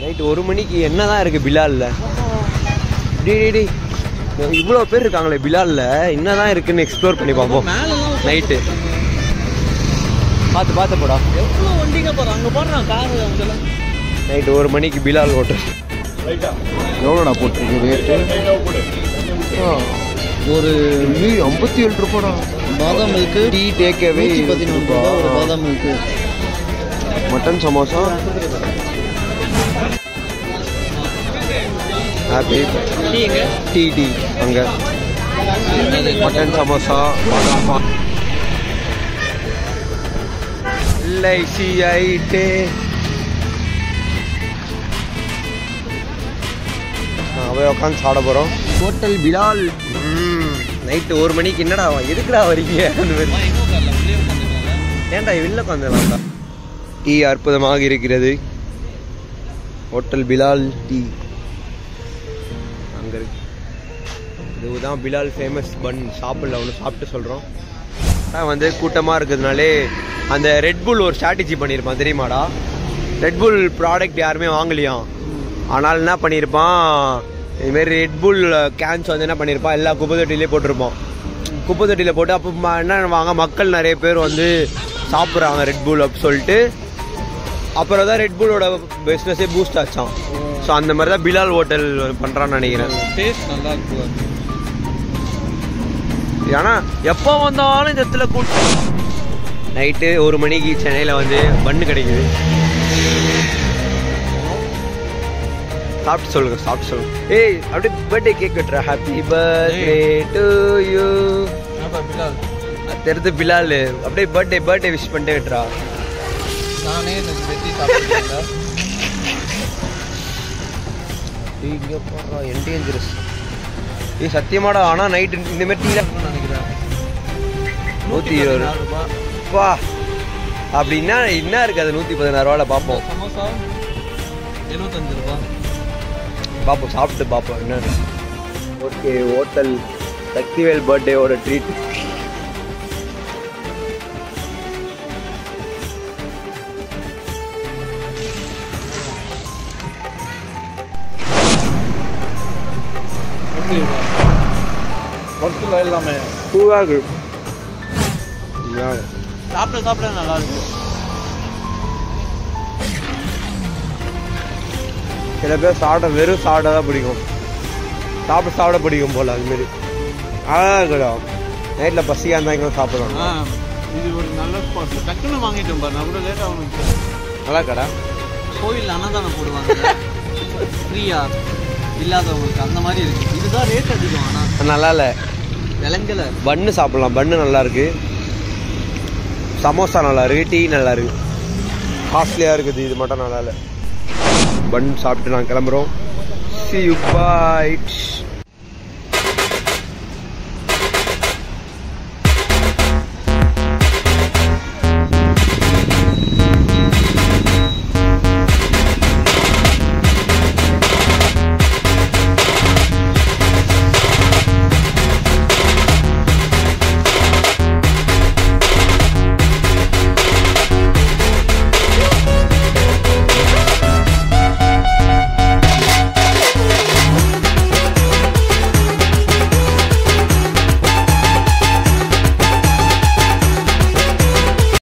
Night ஒரு மணிக்கு என்னதான் இருக்கு பிலால்ல டேய் டேய் டேய் இவ்வளோ பேர் இருக்காங்களே பிலால்ல என்னதான் இருக்குன்னு எக்ஸ்ப்ளோர் பண்ணி பார்ப்போம் மேலலாம் நைட்டு பார்த்து பார்த்து போடா எவ்வளோ வண்டிங்க பாரு அங்கே போடுறான் காரு அங்கெல்லாம் நைட்டு ஒரு மணிக்கு பிலால் ஹோட்டல் எவ்வளோடா போட்டிருக்கு ரேட்டு ஒரு ஐம்பத்தி ஏழு ரூபாடா பாதாம் மில்க்கு டீ டேக் அவே நூற்றி பதினொன்று ரூபா ஒரு பாதாம் milk mutton samosa happy tea எங்க டீ டீ அங்கே மட்டன் சமோசா பாதாம் பால். எல்ஐசி ஐட்டே அவை உட்காந்து சாப்பிட போகிறோம் ஹோட்டல் பிலால் நைட்டு ஒரு மணிக்கு என்னடா எதுக்குடா வரீங்க அந்த மாதிரி ஏன்டா வெளில உட்காந்துடலாம்டா டீ அற்புதமாக இருக்கிறது ஹோட்டல் பிலால் டீ அங்கே இருக்கு இதுதான் பிலால் ஃபேமஸ் பன் சாப்பிடல ஒன்று சாப்பிட்டு சொல்கிறோம் ஆனால் வந்து கூட்டமாக இருக்கிறதுனாலே அந்த ரெட்புல் ஒரு ஸ்ட்ராட்டஜி பண்ணியிருப்பான் தெரியுமாடா ரெட்புல் ப்ராடக்ட் யாருமே வாங்கலையாம் ஆனால் என்ன பண்ணியிருப்பான் இதுமாரி ரெட்புல் கேன்ஸ் வந்து என்ன பண்ணியிருப்பான் எல்லா குப்பை தொட்டிலே போட்டிருப்பான் குப்பை தொட்டியில் போட்டு அப்போ ம- என்ன வாங்க மக்கள் நிறைய பேர் வந்து சாப்பிட்றாங்க ரெட்புல் அப்படி சொல்லிட்டு அப்புறம் தான் ரெட்புலோட பிஸ்னஸே பூஸ்ட் ஆச்சான் ஸோ அந்த மாதிரி தான் பிலால் ஹோட்டல் பண்ணுறான்னு நினைக்கிறேன் டேஸ்ட் நல்லா இருக்கு ஏன்னா எப்போ வந்தாலும் இந்த இடத்துல கூட்டம் நைட்டு ஒரு மணிக்கு சென்னையில் வந்து பண்ணு கிடைக்குது சாப்பிட்டு சொல்லுங்க சாப்பிட்டு சொல்லுங்க ஏய் அப்படியே பர்த்டே கேக் வெட்டுற happy birthday to you Bilal தெரிஞ்சு பிலால் அப்படியே பர்த்டே பர்த்டே விஷ் பண்ணிட்டே வெட்டுறா நானே எனக்கு வெட்டி சாப்பிட்டேன் இங்கே போடுறா என்டேஞ்சரஸ் ஏய் சத்தியமாடா ஆனால் நைட்டு இந்த மாதிரி டீல நினைக்கிறேன் நூற்றி இருபது நாலு ரூபாய் வா அப்படின்னா என்ன இருக்கு அது நூற்றி பதினாறு ரூபாவில் பார்ப்போம் சமோசா எழுபத்தஞ்சு ரூபா பார்ப்போம் சாப்பிட்டு பார்ப்போம் என்னன்னு ஓகே ஹோட்டல் சக்திவேல் பர்த்டேவோட ட்ரீட் ஒர்க்கில் எல்லாமே சூடாக இருக்கு சாப்பிட சாப்பிட நல்லா இருக்கு சில பேர் சாப்பிட வெறும் சாப்பிட தான் பிடிக்கும் சாப்பிட சாப்பிட பிடிக்கும் போல அதுமாரி அழகாக இருக்குடா நைட்டில் பசியாக இருந்தால் இங்கே சாப்பிடலாம் ஆ இது ஒரு நல்ல ஸ்பாட் டக்குன்னு வாங்கிட்டோம் பாரு நான் கூட லேட் ஆகணும் நல்லா கடா கோயில் அன்னதானம் போடுவாங்க ஃப்ரீயா இல்லாதவங்களுக்கு அந்த மாதிரி இருக்கு இதுதான் ரேட் அதிகம் ஆனால் நல்லா இல்லை விலங்கல பன்னு சாப்பிடலாம் பன்னு நல்லா இருக்கு சமோசா நல்லா இருக்கு டீ நல்லா இருக்கு காஸ்ட்லியாக இருக்குது இது மட்டும் நல்லா இல்லை பன் சாப்பிட்டு நாங்கள் கிளம்புறோம் சி யூ பாய்